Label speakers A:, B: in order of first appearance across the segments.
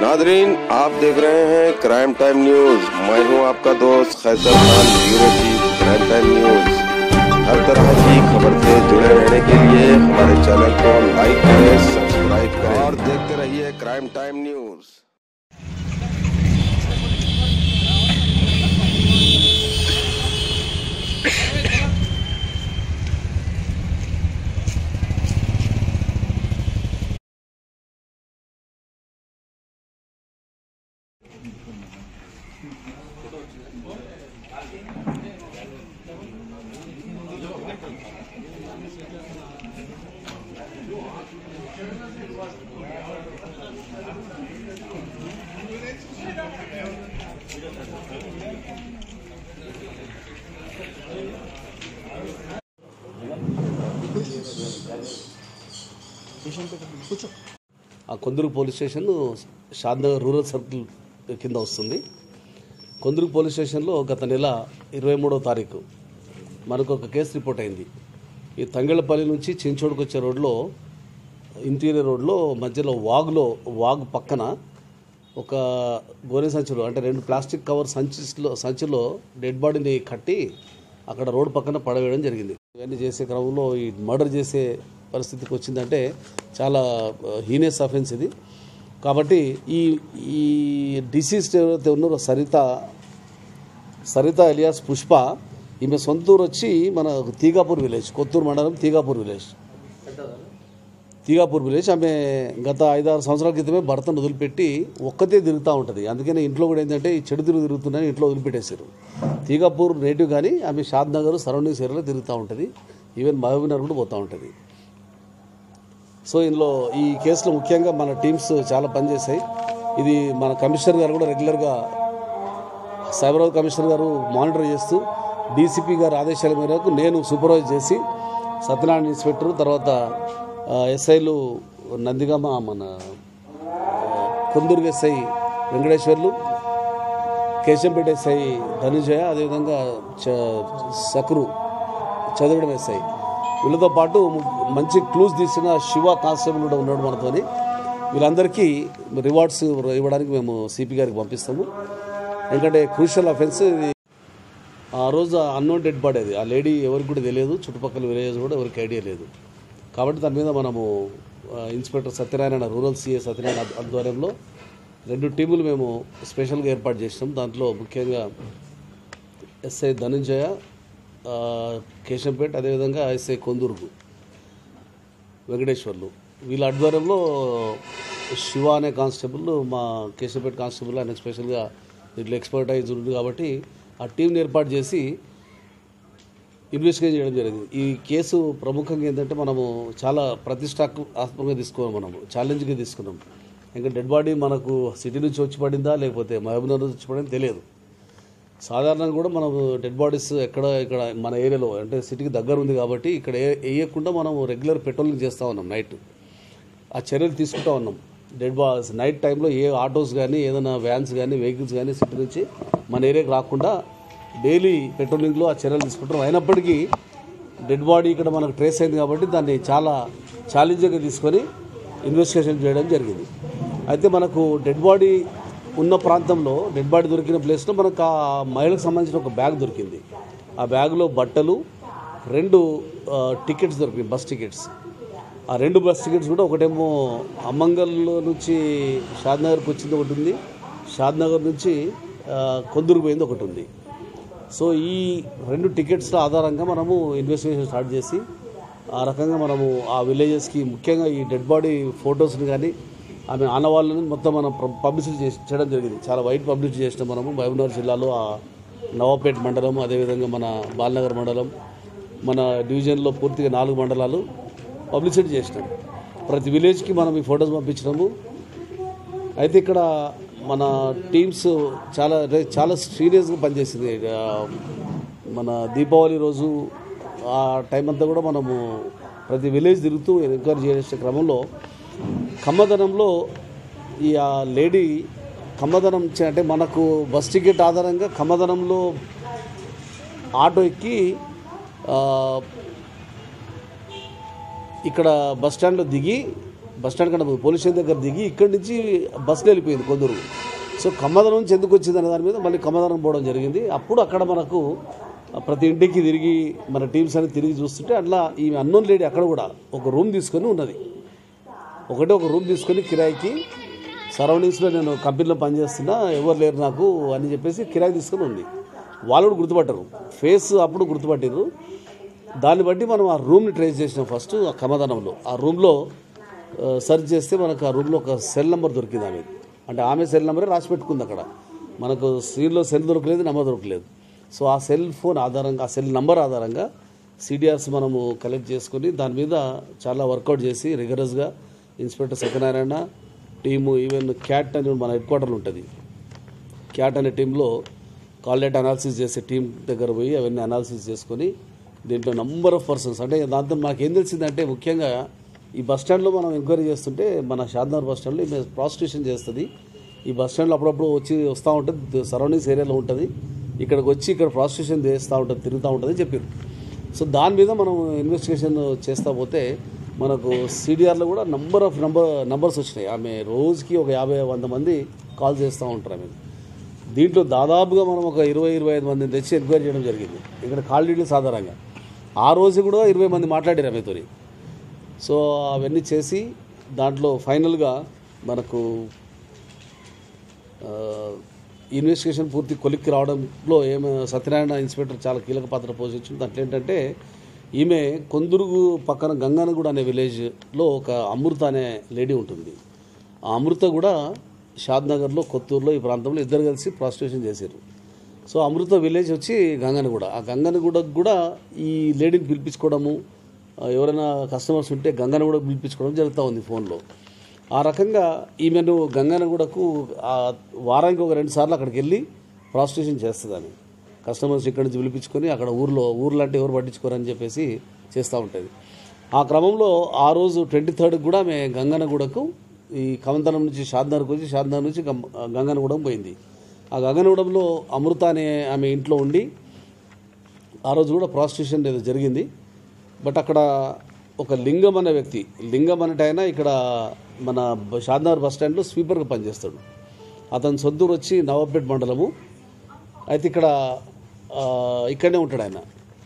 A: Nadreen आप देख रहे हैं क्राइम टाइम न्यूज मैं हूं आपका दोस्त Khaiser Khan bureau chief crime time news हर तरह की खबर से जुड़े रहने के लिए हमारे चैनल को लाइक करें सब्सक्राइब करें और देखते रहिए क्राइम टाइम न्यूज
B: ఆ కొందరు police station Shadnagar rural circle కింద వస్తుంది కొందరు పోలీస్ స్టేషన్లో గత నెల ఇరవై మూడవ తారీఖు మనకు ఒక కేసు రిపోర్ట్ అయింది ఈ తంగళ్ళపల్లి నుంచి చించోడుకు వచ్చే రోడ్లో ఇంటీరియర్ రోడ్లో మధ్యలో వాగులో వాగు పక్కన ఒక గోనె సంచులు అంటే రెండు ప్లాస్టిక్ కవర్ సంచిలో సంచిలో డెడ్ బాడీని కట్టి అక్కడ రోడ్డు పక్కన పడవేయడం జరిగింది ఇవన్నీ చేసే క్రమంలో ఈ మర్డర్ చేసే పరిస్థితికి వచ్చిందంటే చాలా హీనియస్ అఫెన్స్ ఇది కాబట్టి ఈ ఈ డిసీజ్డ్ ఎవరైతే ఉన్నారో సరిత సరిత ఎలియాస్ పుష్ప ఈమె సొంతూరు వచ్చి మన తీగాపూర్ విలేజ్ కొత్తూరు మండలం తీగాపూర్ విలేజ్ తీగాపూర్ విలేజ్ ఆమె గత ఐదారు సంవత్సరాల క్రితమే భర్తను వదిలిపెట్టి ఒక్కతే తిరుగుతూ ఉంటుంది అందుకని ఇంట్లో కూడా ఏంటంటే ఈ చెడు తిరుగు తిరుగుతుందని ఇంట్లో వదిలిపెట్టేశారు తీగాపూర్ నేటివ్ కానీ ఆమె షాద్ నగర్ సరౌండింగ్స్ ఏరియాలో తిరుగుతూ ఉంటుంది ఈవెన్ మహబూబ్ నగర్ కూడా పోతూ ఉంటుంది సో ఇందులో ఈ కేసులో ముఖ్యంగా మన టీమ్స్ చాలా పనిచేశాయి ఇది మన కమిషనర్ గారు కూడా రెగ్యులర్గా సైబరాబాద్ కమిషనర్ గారు మానిటర్ చేస్తూ డీసీపీ గారి ఆదేశాల మేరకు నేను సూపర్వైజ్ చేసి సత్యనారాయణ ఇన్స్పెక్టర్ తర్వాత ఆ, ఎస్ఐలు నందిగామ మన ఆ, కొందూరు ఎస్ఐ వెంకటేశ్వర్లు కేశంపేట ఎస్ఐ ధనుజయ అదేవిధంగా చ సక్రు చదవడం ఎస్ఐ వీళ్ళతో పాటు మంచి క్లూస్ తీసిన శివ కానిస్టేబుల్ కూడా ఉన్నాడు మనతోని వీళ్ళందరికీ రివార్డ్స్ ఇవ్వడానికి మేము సిపి గారికి పంపిస్తాము ఎందుకంటే క్రూషియల్ అఫెన్స్ ఇది ఆ రోజు అన్నోన్ డెడ్ బాడీ అది ఆ లేడీ ఎవరికి కూడా తెలియదు చుట్టుపక్కల విలేజ్ కూడా ఎవరికి ఐడియా లేదు కాబట్టి దాని మీద మనము ఆ, inspector Satyanarayana rural CA Satyanarayana ఆధ్వ- ఆధ్వర్యంలో రెండు టీములు మేము స్పెషల్గా ఏర్పాటు చేసినాం దాంట్లో ముఖ్యంగా ఎస్ఐ ధనంజయ ఆ, కేశంపేట్ అదేవిధంగా ఎస్ఐ కొందూరుగు వెంకటేశ్వర్లు వీళ్ళ ఆధ్వర్యంలో శివ అనే కానిస్టేబుల్ మా కేశంపేట కానిస్టేబుల్ ఆయన స్పెషల్గా దీంట్లో ఎక్స్పర్టైజ్ ఉంది కాబట్టి ఆ టీంని ఏర్పాటు చేసి ఇన్వెస్టిగేట్ చేయడం జరిగింది ఈ కేసు ప్రముఖంగా ఏంటంటే మనము చాలా ప్రతిష్టాత్మకంగా తీసుకున్నాం మనము ఛాలెంజ్గా తీసుకున్నాం ఇంకా డెడ్ బాడీ మనకు సిటీ నుంచి వచ్చి పడిందా లేకపోతే మహబూబ్నగర్ నుంచి వచ్చి పడిందా తెలియదు సాధారణంగా కూడా మనం డెడ్ బాడీస్ ఎక్కడ ఇక్కడ మన ఏరియాలో అంటే సిటీకి దగ్గర ఉంది కాబట్టి ఇక్కడ ఏ- వేయకుండా మనం రెగ్యులర్ పెట్రోలింగ్ చేస్తూ ఉన్నాం నైట్ ఆ చర్యలు తీసుకుంటా ఉన్నాం డెడ్ బాస్ నైట్ టైంలో ఏ ఆటోస్ కానీ ఏదైనా వ్యాన్స్ కానీ వెహికల్స్ కానీ సిటీ నుంచి మన ఏరియాకి రాకుండా డైలీ పెట్రోలింగ్లో ఆ చర్యలు తీసుకుంటాం అయినప్పటికీ డెడ్ బాడీ ఇక్కడ మనకు ట్రేస్ అయింది కాబట్టి దాన్ని చాలా ఛాలెంజ్గా తీసుకొని ఇన్వెస్టిగేషన్ చేయడం జరిగింది అయితే మనకు డెడ్ బాడీ ఉన్న ప్రాంతంలో డెడ్ బాడీ దొరికిన ప్లేస్లో మనకు ఆ మహిళకు సంబంధించిన ఒక బ్యాగ్ దొరికింది ఆ బ్యాగ్లో బట్టలు రెండు ఆ, టికెట్స్ దొరికినాయి బస్ టికెట్స్ ఆ రెండు బస్ టికెట్స్ కూడా ఒకటేమో అమ్మంగల్ నుంచి షాద్నగర్కి వచ్చింది ఒకటి ఉంది షాద్నగర్ నుంచి ఆ, కొందూరుకు పోయింది ఒకటి ఉంది సో ఈ రెండు టికెట్స్ ఆధారంగా మనము ఇన్వెస్టిగేషన్ స్టార్ట్ చేసి ఆ రకంగా మనము ఆ విలేజెస్కి ముఖ్యంగా ఈ డెడ్ బాడీ ఫొటోస్ని కానీ ఆమె ఆనవాళ్ళని మొత్తం మనం ప- పబ్లిసిటీ చేసి చేయడం జరిగింది చాలా వైడ్ పబ్లిసిటీ చేసినాం మనము మహబూబ్నగర్ జిల్లాలో ఆ నవాపేట్ మండలం అదేవిధంగా మన బాలనగర్ మండలం మన డివిజన్లో పూర్తిగా నాలుగు మండలాలు పబ్లిసిటీ చేసినాం ప్రతి విలేజ్కి మనం ఈ ఫొటోస్ పంపించినాము అయితే ఇక్కడ మన టీమ్స్ చాలా అంటే చాలా సీరియస్గా పనిచేసింది ఆ, మన దీపావళి రోజు ఆ టైం అంతా కూడా మనము ప్రతి విలేజ్ తిరుగుతూ ఎంక్వైరీ చేసే క్రమంలో కమ్మదనంలో ఈ ఆ లేడీ కమ్మదనం చే- అంటే మనకు బస్ టికెట్ ఆధారంగా కమ్మదనంలో ఆటో ఎక్కి ఆ, ఇక్కడ బస్ స్టాండ్లో దిగి బస్ స్టాండ్ కంటే ముందు పోలీస్ స్టేషన్ దగ్గర దిగి ఇక్కడి నుంచి బస్సులో వెళ్ళిపోయింది కొందరు సో కమ్మదనం నుంచి ఎందుకు వచ్చింది అనే దాని మీద మళ్ళీ కమ్మదనం పోవడం జరిగింది అప్పుడు అక్కడ మనకు ప్రతి ఇంటికి తిరిగి మన టీమ్స్ అని తిరిగి చూస్తుంటే అట్లా ఈ అన్నోన్ లేడీ అక్కడ కూడా ఒక రూమ్ తీసుకొని ఉన్నది ఒకటే ఒక రూమ్ తీసుకొని కిరాయికి సరౌండింగ్స్లో నేను కంపెనీలో పనిచేస్తున్నా ఎవరు లేరు నాకు అని చెప్పేసి కిరాయి తీసుకొని ఉంది వాళ్ళు కూడా గుర్తుపట్టరు ఫేస్ అప్పుడు గుర్తుపట్టారు దాన్ని బట్టి మనం ఆ రూమ్ని ట్రేస్ చేసినాం ఫస్ట్ ఆ కమదనంలో ఆ రూమ్లో సెర్చ్ చేస్తే మనకు ఆ రూమ్లో ఒక సెల్ నెంబర్ దొరికింది ఆమె అంటే ఆమె సెల్ నెంబరే రాసి పెట్టుకుంది అక్కడ మనకు స్క్రీన్లో సెల్ దొరకలేదు నెంబర్ దొరకలేదు సో ఆ సెల్ ఫోన్ ఆధారంగా ఆ సెల్ నంబర్ ఆధారంగా సిడిఆర్స్ మనము కలెక్ట్ చేసుకొని దాని మీద చాలా వర్కౌట్ చేసి రిగరస్గా inspector Satyanarayana team even CAT అని మన హెడ్ క్వార్టర్లు ఉంటుంది క్యాట్ అనే టీంలో కాల్ డేటా అనాలిసిస్ చేసే టీం దగ్గర పోయి అవన్నీ అనాలిసిస్ చేసుకొని దీంట్లో నంబర్ ఆఫ్ పర్సన్స్ అంటే దాంతో మాకు ఏం తెలిసిందంటే ముఖ్యంగా ఈ బస్ స్టాండ్లో మనం ఎంక్వైరీ చేస్తుంటే మన షాద్నగర్ బస్ స్టాండ్లో ఈమె ప్రాస్టిట్యూషన్ చేస్తుంది ఈ బస్ స్టాండ్లో అప్పుడప్పుడు వచ్చి వస్తూ ఉంటుంది సరౌండింగ్స్ ఏరియాలో ఉంటుంది ఇక్కడికి వచ్చి ఇక్కడ ప్రాస్టిట్యూషన్ చేస్తూ ఉంటుంది తిరుగుతూ ఉంటుంది చెప్పారు సో దాని మీద మనం ఇన్వెస్టిగేషన్ చేస్తా పోతే మనకు సిడిఆర్లో కూడా నంబర్ ఆఫ్ నంబర్ నంబర్స్ వచ్చినాయి ఆమె రోజుకి ఒక యాభై వంద మంది కాల్ చేస్తూ ఉంటారు ఆమె దీంట్లో దాదాపుగా మనం ఒక ఇరవై ఇరవై ఐదు మందిని తెచ్చి ఎంక్వైరీ చేయడం జరిగింది ఇక్కడ కాల్ డీటెయిల్స్ ఆధారంగా ఆ రోజు కూడా ఇరవై మంది మాట్లాడారు ఆమెతోని సో అవన్నీ చేసి దాంట్లో ఫైనల్గా మనకు ఆ, ఇన్వెస్టిగేషన్ పూర్తి కొలిక్కి రావడంలో ఏమి సత్యనారాయణ ఇన్స్పెక్టర్ చాలా కీలక పాత్ర పోషించింది దాంట్లో ఏంటంటే ఈమె కొందురుగు పక్కన గంగానగూడ అనే విలేజ్లో ఒక అమృత అనే లేడీ ఉంటుంది ఆ అమృత కూడా షాద్నగర్లో కొత్తూరులో ఈ ప్రాంతంలో ఇద్దరు కలిసి ప్రాస్టిట్యూషన్ చేశారు సో అమృత విలేజ్ వచ్చి గంగనగూడ ఆ గంగనగూడకు కూడా ఈ లేడీని పిలిపించుకోవడము ఆ, ఎవరైనా కస్టమర్స్ ఉంటే గంగనగూడ పిలిపించుకోవడం జరుగుతూ ఉంది ఫోన్లో ఆ రకంగా ఈమెను గంగనగూడకు ఆ వారానికి ఒక రెండు సార్లు అక్కడికి వెళ్ళి ప్రాస్టిట్యూషన్ చేస్తుంది ఆమె కస్టమర్స్ ఇక్కడి నుంచి పిలిపించుకొని అక్కడ ఊర్లో ఊర్లో అంటే ఎవరు పట్టించుకోరని చెప్పేసి చేస్తూ ఉంటుంది ఆ క్రమంలో ఆ రోజు ట్వంటీ థర్డ్కి కూడా ఆమె గంగనగూడకు ఈ కవంతనం నుంచి షాద్నగర్కి వచ్చి షాద్నగర్ నుంచి గం- గంగనగూడెం పోయింది ఆ గంగనగూడెంలో అమృత అనే ఆమె ఇంట్లో ఉండి ఆ రోజు కూడా ప్రాస్టిట్యూషన్ ఏదో జరిగింది బట్ అక్కడ ఒక లింగం అనే వ్యక్తి లింగం అనేట ఆయన ఇక్కడ మన బ- షాద్నగర్ బస్ స్టాండ్లో స్వీపర్గా పనిచేస్తాడు అతని సొంతూరు వచ్చి నవాబ్పేట్ మండలము అయితే ఇక్కడ ఆ, ఇక్కడనే ఉంటాడు ఆయన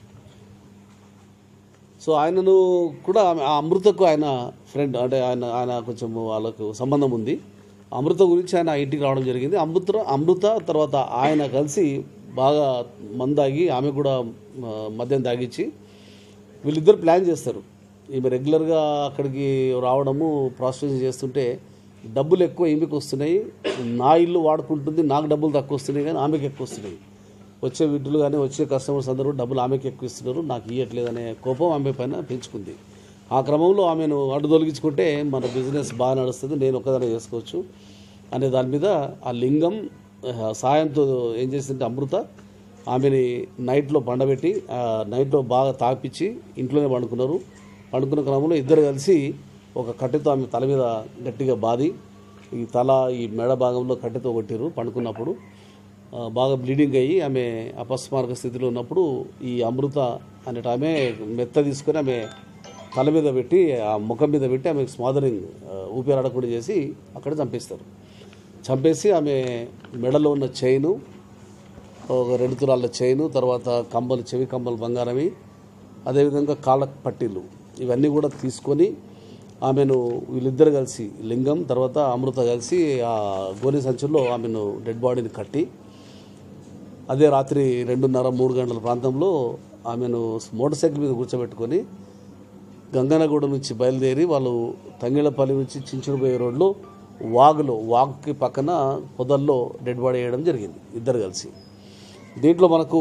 B: సో ఆయనను కూడా ఆమె- ఆ అమృతకు ఆయన ఫ్రెండ్ అంటే ఆయన ఆయన కొంచెం వాళ్ళకు సంబంధం ఉంది అమృత గురించి ఆయన ఆ ఇంటికి రావడం జరిగింది అమృత అమృత తర్వాత ఆయన కలిసి బాగా మందాగి ఆమె కూడా ఆ, మద్యం తాగించి వీళ్ళిద్దరు ప్లాన్ చేస్తారు ఈమె రెగ్యులర్గా అక్కడికి రావడము ప్రాస్టిట్యూషన్ చేస్తుంటే డబ్బులు ఎక్కువ ఈమెకు వస్తున్నాయి నా ఇల్లు వాడుకుంటుంది నాకు డబ్బులు తక్కువ వస్తున్నాయి కానీ ఆమెకి ఎక్కువ వస్తున్నాయి వచ్చే వీటిలో కానీ వచ్చే కస్టమర్స్ అందరూ డబ్బులు ఆమెకి ఎక్కువ ఇస్తున్నారు నాకు ఇవ్వట్లేదనే కోపం ఆమె పైన పెంచుకుంది ఆ క్రమంలో ఆమెను అడ్డు తొలగించుకుంటే మన బిజినెస్ బాగా నడుస్తుంది నేను ఒక్కదానే చేసుకోవచ్చు అనే దాని మీద ఆ లింగం ఆ, సాయంతో ఏం చేసిందంటే అమృత ఆమెని నైట్లో పండబెట్టి ఆ, నైట్లో బాగా తాపిచ్చి ఇంట్లోనే పండుకున్నారు పండుకున్న క్రమంలో ఇద్దరు కలిసి ఒక కట్టెతో ఆమె తల మీద గట్టిగా బాది ఈ తల ఈ మెడ భాగంలో కట్టెతో కొట్టిరు పండుకున్నప్పుడు ఆ, బాగా బ్లీడింగ్ అయ్యి ఆమె అపస్మారక స్థితిలో ఉన్నప్పుడు ఈ అమృత అనేట ఆమె మెత్త తీసుకొని ఆమె తల మీద పెట్టి ఆ ముఖం మీద పెట్టి ఆమె స్మాదరింగ్ ఊపిరాడకుండా చేసి అక్కడ చంపేస్తారు చంపేసి ఆమె మెడలో ఉన్న చైను ఒక రెండు తులాల చైను తర్వాత కమ్మలు చెవి కమ్మలు బంగారమి అదేవిధంగా కాళ్ళ పట్టీలు ఇవన్నీ కూడా తీసుకొని ఆమెను వీళ్ళిద్దరు కలిసి లింగం తర్వాత అమృత కలిసి ఆ గోనె సంచుల్లో ఆమెను డెడ్ బాడీని కట్టి అదే రాత్రి రెండున్నర మూడు గంటల ప్రాంతంలో ఆమెను మోటార్ సైకిల్ మీద కూర్చోబెట్టుకొని గంగనగూడ నుంచి బయలుదేరి వాళ్ళు తంగిళ్ళపల్లి నుంచి చించుడుపోయే రోడ్లో వాగులో వాగుకి పక్కన పొదల్లో డెడ్ బాడీ వేయడం జరిగింది ఇద్దరు కలిసి దీంట్లో మనకు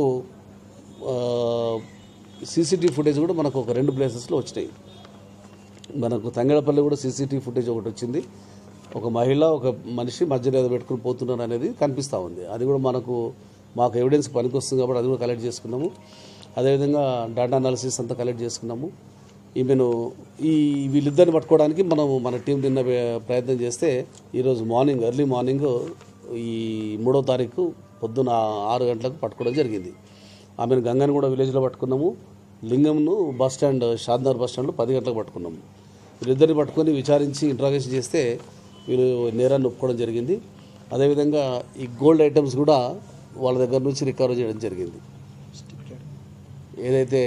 B: సీసీటీవీ ఫుటేజ్ కూడా మనకు ఒక రెండు ప్లేసెస్లో వచ్చినాయి మనకు తంగళపల్లి కూడా సీసీటీవీ ఫుటేజ్ ఒకటి వచ్చింది ఒక మహిళ ఒక మనిషి మధ్యలో ఏదో పెట్టుకుని పోతున్నారు అనేది కనిపిస్తూ ఉంది అది కూడా మనకు మాకు ఎవిడెన్స్ పనికొస్తుంది కాబట్టి అది కూడా కలెక్ట్ చేసుకున్నాము అదేవిధంగా డేటా అనాలిసిస్ అంతా కలెక్ట్ చేసుకున్నాము ఈమెను ఈ వీళ్ళిద్దరిని పట్టుకోవడానికి మనం మన టీం నిన్న వే- ప్రయత్నం చేస్తే ఈరోజు మార్నింగ్ ఎర్లీ మార్నింగ్ ఈ మూడో తారీఖు పొద్దున ఆరు గంటలకు పట్టుకోవడం జరిగింది ఆమెను గంగని కూడా విలేజ్లో పట్టుకున్నాము లింగంను బస్ స్టాండ్ షాద్నగర్ బస్ స్టాండ్లో పది గంటలకు పట్టుకున్నాము వీళ్ళిద్దరిని పట్టుకొని విచారించి ఇంట్రాగేషన్ చేస్తే వీళ్ళు నేరాన్ని ఒప్పుకోవడం జరిగింది అదేవిధంగా ఈ గోల్డ్ ఐటమ్స్ కూడా వాళ్ళ దగ్గర నుంచి రికవర్ చేయడం జరిగింది ఏదైతే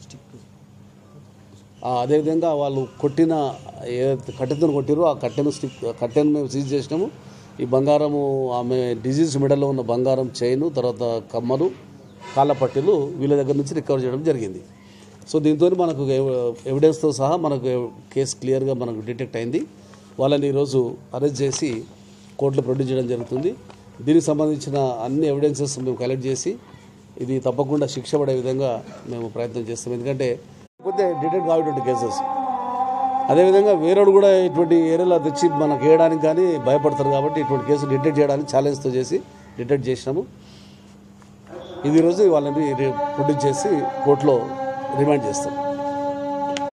B: ఆ, అదేవిధంగా వాళ్ళు కొట్టిన ఏదైతే కట్టెతో కొట్టిరో ఆ కట్టెను స్టిక్ కట్టెను మేము సీజ్ చేసినాము ఈ బంగారము ఆమె డిజీజ్ మెడల్లో ఉన్న బంగారం చైన్ తర్వాత కమ్మలు కాళ్ళ పట్టీలు వీళ్ళ దగ్గర నుంచి రికవర్ చేయడం జరిగింది సో దీంతో మనకు ఎవ- ఎవిడెన్స్తో సహా మనకు కేసు క్లియర్గా మనకు డిటెక్ట్ అయింది వాళ్ళని ఈరోజు అరెస్ట్ చేసి కోర్టులో ప్రొడ్యూస్ చేయడం జరుగుతుంది దీనికి సంబంధించిన అన్ని ఎవిడెన్సెస్ మేము కలెక్ట్ చేసి ఇది తప్పకుండా శిక్ష పడే విధంగా మేము ప్రయత్నం చేస్తాం ఎందుకంటే లేకపోతే డిటెక్ట్ కావేటువంటి కేసెస్ అదేవిధంగా వేరేడు కూడా ఇటువంటి ఏరియాలో తెచ్చి మనకు వేయడానికి కానీ భయపడతారు కాబట్టి ఇటువంటి కేసు డిటెక్ట్ చేయడానికి ఛాలెంజ్తో చేసి డిటెక్ట్ చేసినాము ఇది ఈరోజు వాళ్ళని ప్రొడ్యూస్ చేసి కోర్టులో రిమాండ్ చేస్తాం